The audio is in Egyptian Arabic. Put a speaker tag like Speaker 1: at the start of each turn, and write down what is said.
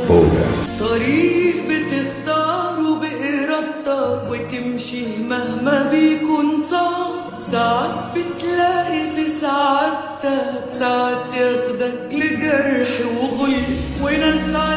Speaker 1: هوجة
Speaker 2: طريق بتختاره بإرادتك وتمشي مهما بيكون صعب ساعات بتلاقي في سعادتك ساعات ياخدك لجرح وغل وناس